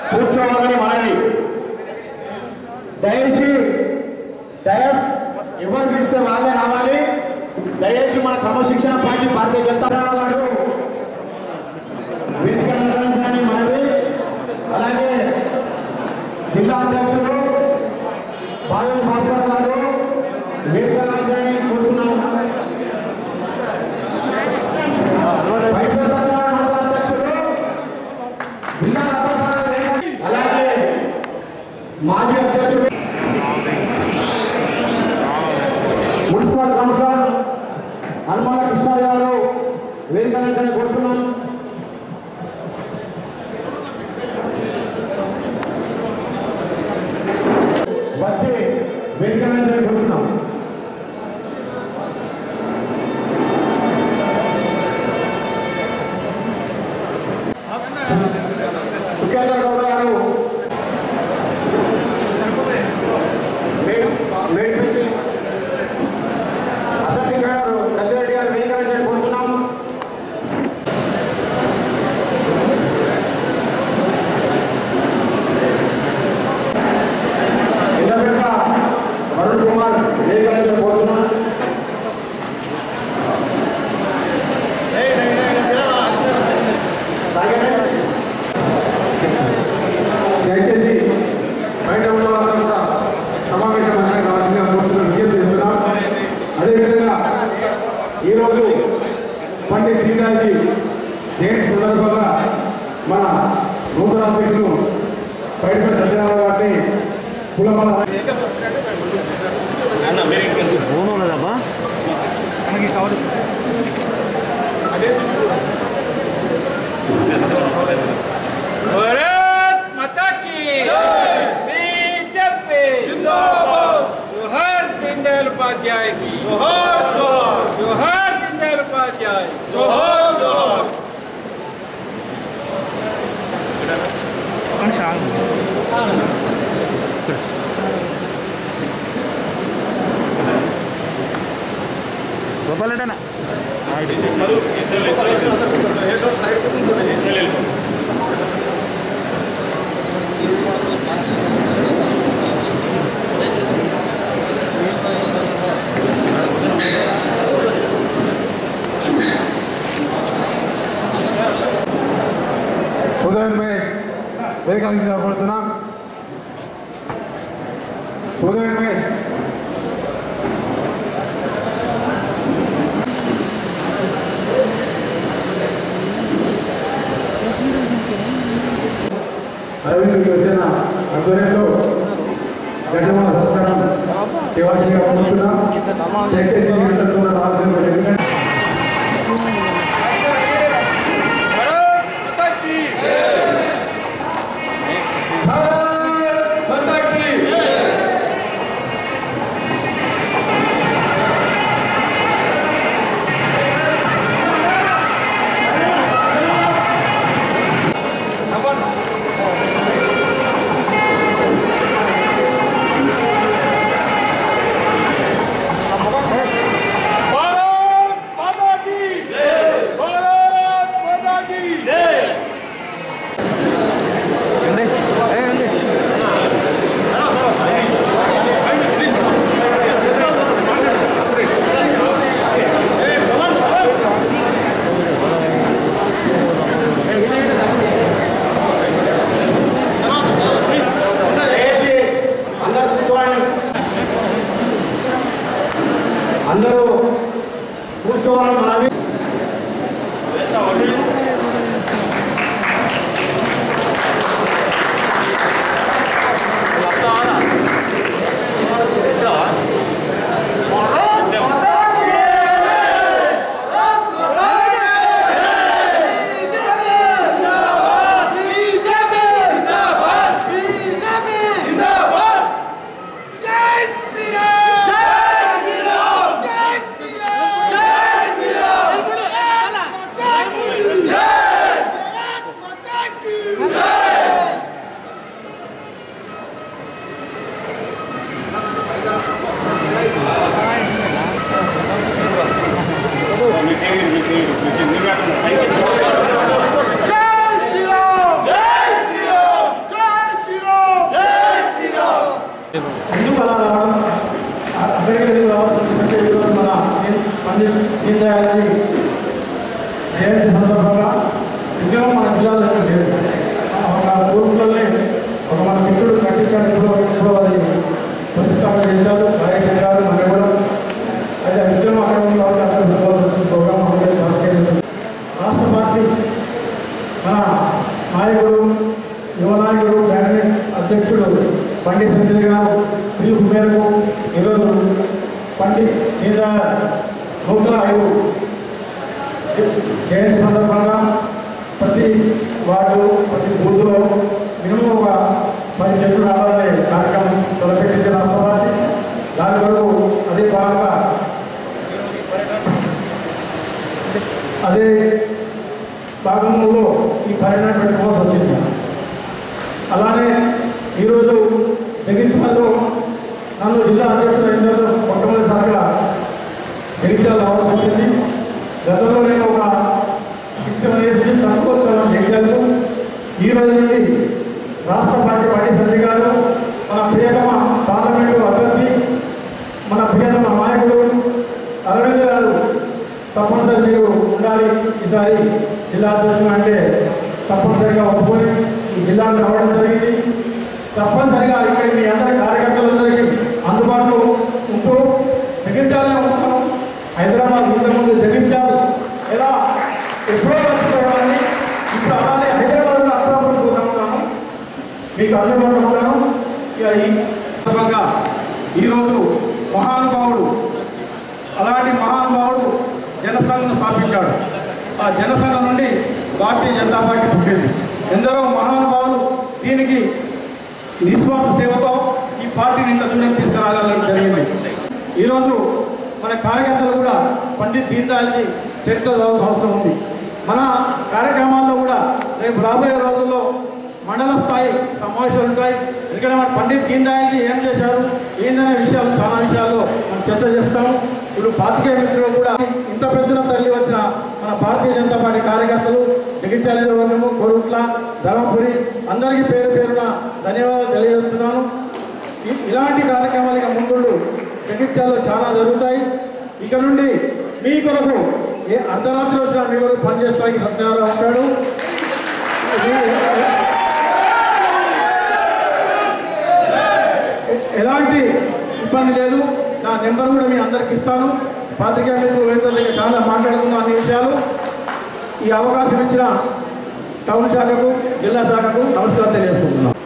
కూర్చోవాలని మనవి దయచేసి దయస్ ఎవరు పిలిస్తే వాళ్ళే రావాలి దయచేసి మన క్రమశిక్షణ పార్టీ భారతీయ జనతా వారు వేదిక నిర్వహించాలని మనవి అలాగే జిల్లా అధ్యక్షులు బాలు భాస్కర్ గారు వేదిక నిర్వహించాలని కోరుతున్నాము వైద్య సత్యనారాయణ మండల అధ్యక్షులు జిల్లా రథసారథి వేదిక- అలాగే మాజీ అధ్యక్షుడు మున్సిపల్ కౌన్సిలర్ హనుమాల కృష్ణ గారు వేదిక నుంచి కోరుతున్నాం వచ్చి వేదిక నుంచి కోరుతున్నాం ముఖ్యంగా గౌడ గారు లేట్ పెట్టి అసెంబ్లీ గారు నర్సిరెడ్డి గారు వేదికలను కోరుతున్నాం ఇంటర్పెట్ట వరుణ్ కుమార్ వేదికలను కోరుతున్నాం తాగండి. దయచేసి బయట ఉన్న వాళ్ళందరూ కూడా సమావేశం అనేది రావాల్సిందిగా కోరుతున్నాం విజ్ఞప్తి చేస్తున్నాం అదేవిధంగా ఈరోజు పండిత్ దీనాజీ జయంతి సందర్భంగా మన నూతన అధ్యక్షులు బయటపడి సత్యనారాయణ గారిని కులమల भारत माता की बीजेपी जिंदाबाद जोहर दीनदयाल उपाध्याय की जोहर जोहर जोहर दीनदयाल उपाध्याय जोहर जोहर ఉదయం రమేష్ వేదిక నుంచి కోరుతున్నాం ఉదయం రమేష్ అరవింద్ వచ్చిన ఆధ్వర్యంలో గజమాల సత్కారం కేవాసీగా కోరుతున్నాం దయచేసి మీరందరూ కూడా రావాల్సిన ఎందుకంటే भारत माता की भारत माता की भारत माता की भारत माता की దయచేసి అందరూ కూర్చోవాలి అందరూ కూర్చోవాలని మనవి జై శ్రీరామ్ జై శ్రీరామ్ జై యువ నాయకుడు క్యాబినెట్ అధ్యక్షుడు పండిత్ సంజయ్ గారు పిలుపు మేరకు ఈరోజు పండిత్ మీద నూట ఐదు జయంతి సందర్భంగా ప్రతి వార్డు ప్రతి బూత్లో మినిమం ఒక పది చెట్లు నాటాలనే కార్యక్రమం తలపెట్టింది రాష్ట్ర పార్టీ దాని కొరకు అదే భాగంగా అదే భాగంలో ఈ పర్యటన పెట్టుకోవాల్సి వచ్చింది అలానే ఈరోజు జగిత్యాలలో నన్ను జిల్లా అధ్యక్షుడు అయిన తర్వాత మొట్టమొదటిసారిగా జగిత్యాల రావాల్సి వచ్చింది గతంలో నేను ఒక సిక్స్ సెవెన్ ఇయర్స్ నుంచి తక్కువ వచ్చాను జగిత్యాలకు ఈ రోజు నుండి రాష్ట్ర పార్టీ పార్టీ సంజయ్ గారు మన ప్రియతమ పార్లమెంటు అభ్యర్థి మన ప్రియతమ నాయకుడు అరవింద్ గారు తప్పనిసరి మీరు ఉండాలి ఈసారి జిల్లా అధ్యక్షుడు అంటే తప్పనిసరిగా ఒప్పుకొని ఈ జిల్లాకు రావడం జరిగింది తప్పనిసరిగా ఇక్కడ మీ అందరి కార్యకర్తలందరికీ అందుబాటులో ఉంటూ జగిత్యాలనే ఉంటాం హైదరాబాద్ ఇంతకుముందు జగిత్యాల ఎలా ఎప్పుడో మర్చిపోయామని ఇప్పుడు అలానే హైదరాబాద్లో అప్పుడప్పుడు పోతా ఉంటాము మీకు అందుబాటులో ఉంటాను ఇక ఈ సందర్భంగా ఈరోజు మహానుభావుడు అలాంటి మహానుభావుడు జనసంఘం స్థాపించాడు ఆ జనసంఘం నుండి భారతీయ జనతా పార్టీ పుట్టింది ఎందరో మహానుభావులు దీనికి నిస్వార్థ సేవతో ఈ పార్టీని ఇంత దూరం తీసుకురాగలని జరిగింది ఈరోజు మన కార్యకర్తలు కూడా పండిత్ దీన్ దయాల్జీ చరిత్ర చదవాల్సిన అవసరం ఉంది మన కార్యక్రమాల్లో కూడా రేపు రాబోయే రోజుల్లో మండల స్థాయి సమావేశాలు ఉంటాయి ఎందుకంటే మన పండిత్ దీన్ దయాల్జీ ఏం చేశారు ఏందనే విషయాలు చాలా విషయాల్లో మనం చర్చ చేస్తాము ఇప్పుడు పాతికేయ మిత్రులు కూడా ఇంత పెద్దన తరలి వచ్చిన మన భారతీయ జనతా పార్టీ కార్యకర్తలు జగిత్యాల వర్గము కోరుట్ల ధర్మపురి అందరికీ పేరు పేరున ధన్యవాదాలు తెలియజేస్తున్నాను ఇ- ఇలాంటి కార్యక్రమాలు ఇక ముందు జగిత్యాల్లో చాలా జరుగుతాయి ఇక నుండి మీ కొరకు ఏ అర్ధరాత్రి వచ్చినా మీ కొరకు పనిచేయడానికి సత్యనారాయణ ఉంటాడు ఎ- ఎలాంటి ఇబ్బంది లేదు నా నెంబర్ కూడా మీ అందరికి ఇస్తాను పాత్రికేయ మిత్రులు రైతుల దగ్గర చాలా మాట్లాడుకుందాం అన్ని విషయాలు ఈ అవకాశం ఇచ్చిన టౌన్ శాఖకు జిల్లా శాఖకు నమస్కారం తెలియజేసుకుంటున్నాను